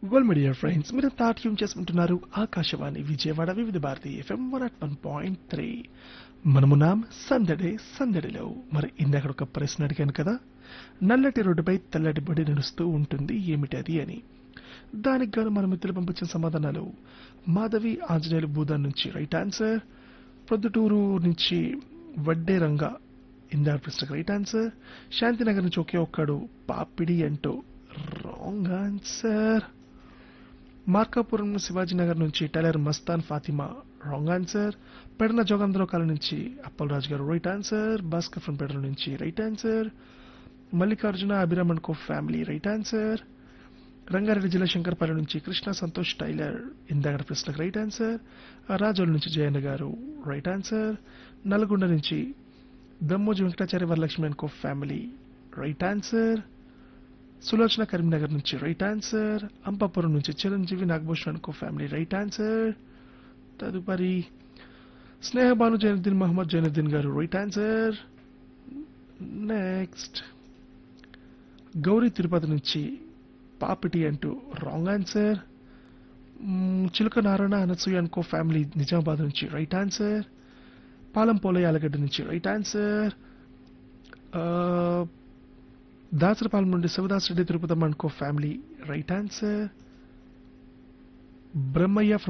well media friends మీరు తాట్యం చేసుకుంటున్నారు Akashvani Vijayawada Vividh Bharati FM one at one point three మనమున్నాం సందడే సందడిలో మరి ఇందాక ఒక ప్రశ్న అడిగాను కదా నల్లటి రోడ్డుపై తెల్లటి బడి నడుస్తూ ఉంటుంది ఏమిటి అది అని దానికి గాను మన మిత్రులు పంపించిన సమాధానాలు మాధవి ఆంజనేయులు భూదాన్ నుంచి రైట్ ఆన్సర్ ప్రొద్దుటూరు నుంచి వడ్డే రంగా ఇందాక ప్రశ్నకు రైట్ ఆన్సర్ శాంతినగర్ నుంచి ఒకే ఒక్కడు పాపిడి అంటూ రాంగ్ ఆన్సర్ మార్కాపురం శివాజీనగర్ నుంచి tailor Mastan Fatima wrong answer Pedana Jogandhrakala నుంచి అప్పలరాజు గారు right answer Bhaskar from Pedala నుంచి right answer Mallikarjuna Abhiraman co family right answer Rangareddy జిల్లా శంకర్పల్లి నుంచి కృష్ణ సంతోష్ టైలర్ ఇందాక ప్రశ్నకు రైట్ ఆన్సర్ రాజోల్ నుంచి జయన్న గారు రైట్ ఆన్సర్ నల్గొండ నుంచి Dammoji Venkatacharya Varalakshmi and co family right answer Sulochana Karimnagar నుంచి రైట్ ఆన్సర్ అంపాపురం నుంచి Chiranjeevi Nagabhushan co family right answer తదుపరి స్నేహబాను జైనుద్దీన్ మహమ్మద్ జైనుద్దీన్ గారు right answer next Gowri Tirupati నుంచి పాపిటి అంటూ రాంగ్ ఆన్సర్ చిలుక నారాయణ అనసూయ అనుకో ఫ్యామిలీ నిజామాబాద్ నుంచి రైట్ ఆన్సర్ పాలం పోలయ్య ఆలగడ్డ నుంచి రైట్ ఆన్సర్ దాసరపాలెం నుండి Shivadas Reddy Tirupatamma and co family right answer Brahmaiah from